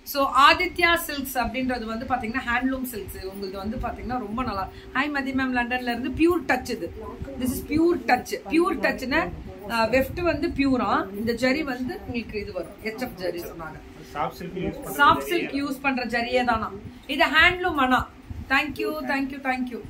so Aditya silks அப்படின்றது வந்து பாத்தீங்கன்னா ஹேண்ட்லூம் சில்க்ஸ் உங்களுக்கு வந்து பாத்தீங்கன்னா ரொம்ப நல்லா ஹாய் மதி மேம் லண்டன்ல இருந்து பியூர் டச் இது this is pure touch pure டச்னா வெஃப்ட் வந்து பியூரா இந்த ஜரி வந்து உங்களுக்கு இது வரும் ஹெச்எஃப் ஜரி சொன்னாங்க சாஃப்ட் சில்க் யூஸ் பண்ண சாஃப்ட் சில்க் யூஸ் பண்ற ஜரியே தானா இது ஹேண்ட்லூம் அண்ணா தேங்க்யூ தேங்க்யூ தேங்க்யூ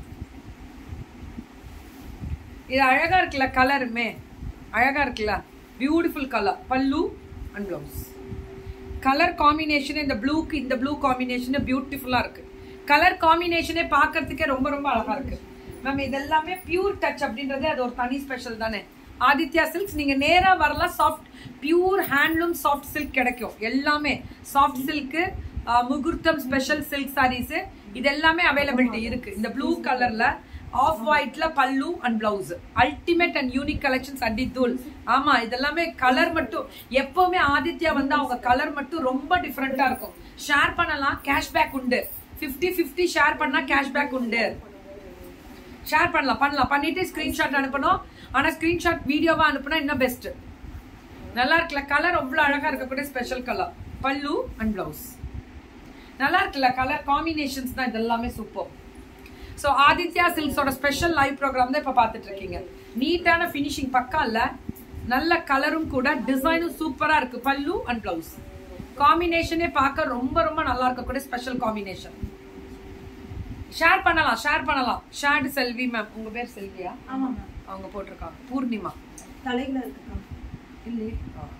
இது அழகா இருக்குல்ல கலருமே அழகா இருக்குல்ல பியூட்டிஃபுல் கலர் பல்லு அண்ட் பிளவுஸ் கலர் காம்பினேஷன் இந்த ப்ளூக்கு இந்த ப்ளூ காம்பினேஷன் பியூட்டிஃபுல்லா இருக்கு கலர் காம்பினேஷனே பார்க்கிறதுக்கே ரொம்ப ரொம்ப அழகா இருக்கு மேம் இதெல்லாமே பியூர் டச் அப்படின்றதே அது ஒரு தனி ஸ்பெஷல் தானே ஆதித்யா சில்க்ஸ் நீங்க நேரா வரலாம் soft pure handloom soft silk கிடைக்கும் எல்லாமே சாஃப்ட் சில்க்கு முகூர்த்தம் ஸ்பெஷல் சில்க் சாரீஸ் இது எல்லாமே அவைலபிலிட்டி இருக்கு இந்த ப்ளூ கலர்ல ஆஃப் ஒயிட்ல பல்லு and blouse ultimate and unique collections அடித்தூள் ஆமா இதெல்லாமே கலர் மட்டும் எப்பவுமே ஆதித்யா வந்து அவங்க கலர் மட்டும் ரொம்ப டிஃப்ரெண்டா இருக்கும் ஷேர் பண்ணலாம் கேஷ்பேக் உண்டு 50 50 ஷேர் பண்ணா கேஷ்பேக் உண்டு ஷேர் பண்ணலாம் பண்ணலாம் பண்ணிட்டு ஸ்கிரீன்ஷாட் அனுப்பணும் ஆனா ஸ்கிரீன்ஷாட் வீடியோவா அனுப்புனா இன்னும் பெஸ்ட் நல்லா இருக்குல்ல கலர் அவ்வளவு அழகா இருக்கக்கூடிய ஸ்பெஷல் கலர் பல்லு அண்ட் பிளவுஸ் நல்லா இருக்குல்ல கலர் காம்பினேஷன்ஸ் தான் இதெல்லாமே சூப்பர் ஸோ ஆதித்யா சில்க்ஸோட ஸ்பெஷல் லைவ் ப்ரோக்ராம் தான் இப்போ பார்த்துட்டு இருக்கீங்க நீட்டான ஃபினிஷிங் பக்கா இல்ல நல்ல கலரும் கூட டிசைனும் சூப்பரா இருக்கு பல்லு அண்ட் பிளவுஸ் காம்பினேஷனே பார்க்க ரொம்ப ரொம்ப நல்லா இருக்கக்கூடிய ஸ்பெஷல் காம்பினேஷன் ஷேர் பண்ணலாம் ஷேர் பண்ணலாம் ஷேர்டு செல்வி மேம் உங்க பேர் செல்வியா ஆமா மேம் அவங்க போட்டிருக்காங்க பூர்ணிமா தலையில இருக்குக்கா இல்லையே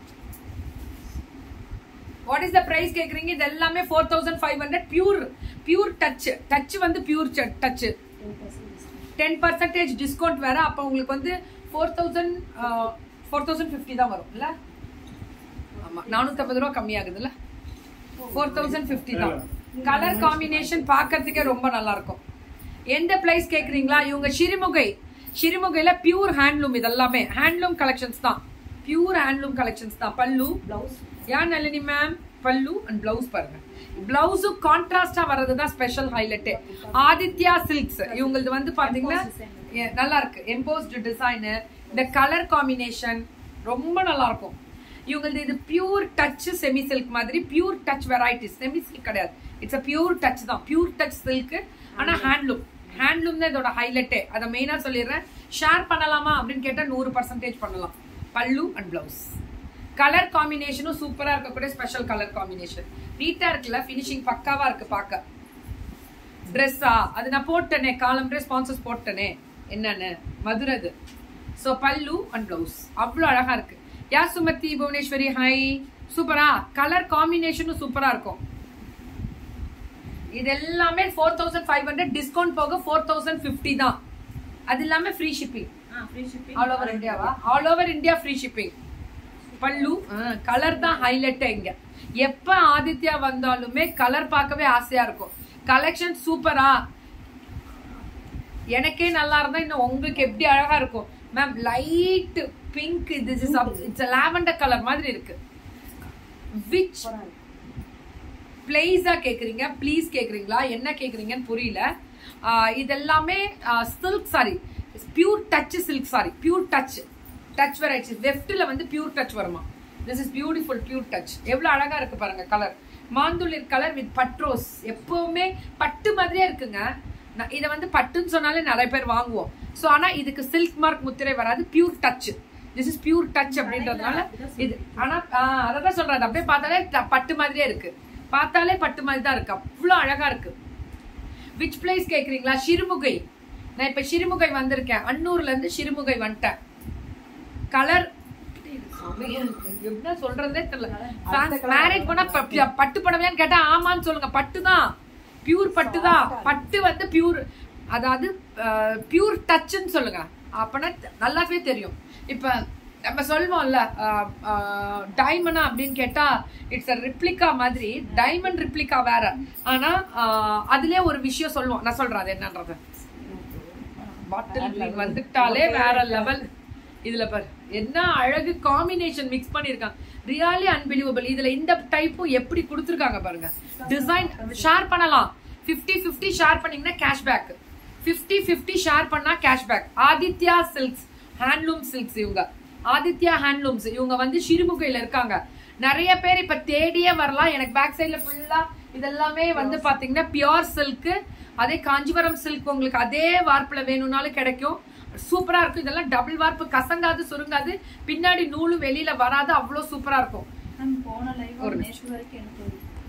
வாட் இஸ் த பிரைஸ் கேக்குறீங்க இது எல்லாமே four thousand five hundred pure pure touch touch வந்து pure touch ten percentage discount வேற அப்போ உங்களுக்கு வந்து four thousand four thousand fifty தான் வரும் இல்ல ஆமா நானூற்றம்பது ரூபா கம்மியாகுதுல்ல ஃபோர் தௌசண்ட் ஃபிஃப்டி தான் கலர் காம்பினேஷன் பார்க்கறதுக்கே ரொம்ப நல்லா இருக்கும் எந்த பிரைஸ் கேக்குறீங்களா இவங்க சிறுமுகை சிறுமுகையில பியூர் ஹேண்ட்லூம் இதெல்லாமே ஹேண்ட்லூம் கலெக்ஷன்ஸ் தான் பியூர் ஹேண்ட்லூம் கலெக்ஷன்ஸ் தான் பல்லு பிளவுஸ் யா நளினி மேம் பல்லு அண்ட் பிளவுஸ் பாருங்க பிளவுஸும் கான்ட்ராஸ்டா வர்றது தான் ஸ்பெஷல் ஹைலைட் ஆதித்யா சில்க்ஸ் இவங்களது வந்து பாத்தீங்கன்னா எ- நல்லா இருக்கு எம்போஸ்டு டிசைனு இந்த கலர் காம்பினேஷன் ரொம்ப நல்லா இருக்கும் இவங்களது இது பியூர் டச் செமி சில்க் மாதிரி pure touch varieties semi silk கிடையாது இட்ஸ் அ பியூர் டச் தான் பியூர் டச் சில்க் ஆனா ஹேண்ட்லூம் ஹேண்ட்லூம் தான் இதோட ஹைலைட்டே அதை மெயினா சொல்லிடுறேன் ஷேர் பண்ணலாமா அப்படின்னு கேட்டா நூறு பர்சன்டேஜ் பண்ணலாம் பல்லு அண்ட் பிளவுஸ் கலர் காம்பினேஷனும் சூப்பரா இருக்கக்கூடிய ஸ்பெஷல் கலர் காம்பினேஷன் நீட்டா இருக்குல்ல ஃபினிஷிங் பக்காவா இருக்கு பார்க்க ட்ரெஸ்ஸா அது நான் போட்டனே காலம் ஸ்பான்சர்ஸ் போட்டனே என்னன்னு மதுரது ஸோ பல்லு அண்ட் பிளவுஸ் அவ்வளோ அழகா இருக்கு யா சுமதி புவனேஸ்வரி ஹை சூப்பரா கலர் காம்பினேஷனும் சூப்பரா இருக்கும் இது எல்லாமே four thousand five hundred discount போக ஃபோர் தௌசண்ட் ஃபிஃப்டி தான் அது இல்லாம ஃப்ரீ ஷிப்பிங் ஆ ஃப்ரீ ஷிப்பிங் ஆல் ஓவர் இந்தியாவா all over India free shipping பல்லு கலர் தான் ஹைலைட் இங்க எப்ப ஆதித்யா வந்தாலுமே கலர் பார்க்கவே ஆசையா இருக்கும் கலெக்ஷன் சூப்பரா எனக்கே நல்லா இருந்தா இன்னும் உங்களுக்கு எப்படி அழகா இருக்கும் ma'am light pink this is it's lavender colour மாதிரி இருக்கு விச் பிளேஸா கேக்குறீங்க ப்ளீஸ் கேக்குறீங்களா என்ன கேக்குறீங்கன்னு புரியல ஆஹ் இதெல்லாமே silk sari pure touch silk sari pure touch touch varieties வெஃப்ட்ல வந்து பியூர் டச் வருமா this is beautiful pure touch எவ்வளவு அழகா இருக்கு பாருங்க கலர் மாந்துளிர் கலர் வித் பட்ரோஸ் எப்பவுமே பட்டு மாதிரியே இருக்குங்க நான் இதை வந்து பட்டுன்னு சொன்னாலே நிறைய பேர் வாங்குவோம் ஸோ ஆனா இதுக்கு சில்க் மார்க் முத்திரை வராது pure touch this is pure touch அப்படின்றதுனால இது ஆனா ஆஹ் அதான் சொல்றேன் அது அப்படியே பார்த்தாலே ட- பட்டு மாதிரியே இருக்கு பார்த்தாலே பட்டு மாதிரி தான் இருக்கு அவ்வளோ அழகா இருக்கு விச் பிளேஸ் கேக்குறீங்களா சிறுமுகை நான் இப்ப சிறுமுகை வந்திருக்கேன் அன்னூர்ல இருந்து சிறுமுகை வந்துட்டேன் கலர் என்ன சொல்றதே தெரியல மேரேஜ் பண்ணா ப- ப- பட்டு படவையான்னு கேட்டா ஆமான்னு சொல்லுங்க பட்டு தான் பியூர் பட்டு தான் பட்டு வந்து பியூர் அதாவது பியூர் டச்னு சொல்லுங்க அப்பனா நல்லாவே தெரியும் இப்ப நம்ம சொல்லுவோம்ல டைமண்டா அப்படின்னு கேட்டா இட்ஸ் அ ரிப்ளிகா மாதிரி டைமண்ட் ரிப்ளிகா வேற ஆனா ஆஹ், அதுலயே ஒரு விஷயம் சொல்லுவோம் நான் சொல்றேன் அது என்னன்றது பாட்டில் வந்துட்டாலே வேற லெவல் இதுல பாரு என்ன அழகு காம்பினேஷன் மிக்ஸ் பண்ணிருக்காங்க ரியலி அன்பிலீவபிள் இதுல இந்த டைப்பும் எப்படி கொடுத்துருக்காங்க பாருங்க டிசைன் ஷேர் பண்ணலாம் 50 50 ஷேர் பண்ணீங்கன்னா கேஷ்பேக் 50 50 ஷேர் பண்ணா cashback Aditya silks handloom silks இவங்க ஆதித்யா ஹேண்ட்லூம்ஸ் இவங்க வந்து சிறுமுகையில இருக்காங்க நிறைய பேர் இப்ப தேடியே வரலாம் எனக்கு பேக் சைடுல ஃபுல்லா இதெல்லாமே வந்து பாத்தீங்கன்னா பியோர் சில்க் அதே காஞ்சிபுரம் சில்க் உங்களுக்கு அதே வார்ப்புல வேணும்னாலும் கிடைக்கும் சூப்பரா இருக்கும் இதெல்லாம் டபுள் வார்ப்பு கசங்காது சுருங்காது பின்னாடி நூலும் வெளியில வராது அவ்வளவு சூப்பரா இருக்கும் மேம் போன லைவ் ஒரு நேற்று வரைக்கும் எனக்கு ஒரு